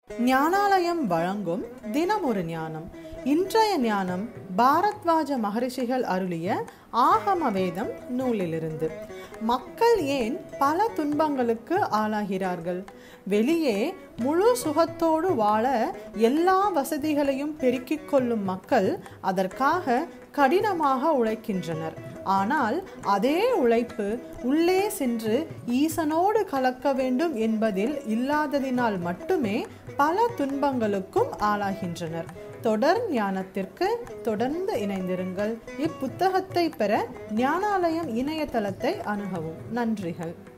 ஞானாலயம் வழங்கும் தினம் ஒரு ஞானம் இன்றைய ஞானம் பாரத்வாஜ மகரிஷிகள் அருளிய ஆகம வேதம் நூலிலிருந்து மக்கள் ஏன் பல துன்பங்களுக்கு ஆளாகிறார்கள் வெளியே முழு சுகத்தோடு வாழ எல்லா வசதிகளையும் பெருக்கிக் கொள்ளும் மக்கள் அதற்காக கடினமாக உழைக்கின்றனர் ஆனால் அதே உழைப்பு உள்ளே சென்று ஈசனோடு கலக்க வேண்டும் என்பதில் இல்லாததினால் மட்டுமே பல துன்பங்களுக்கும் ஆளாகின்றனர் தொடர் ஞானத்திற்கு தொடர்ந்து இணைந்திருங்கள் இப்புத்தகத்தை பெற ஞானாலயம் இணையதளத்தை அணுகவும் நன்றிகள்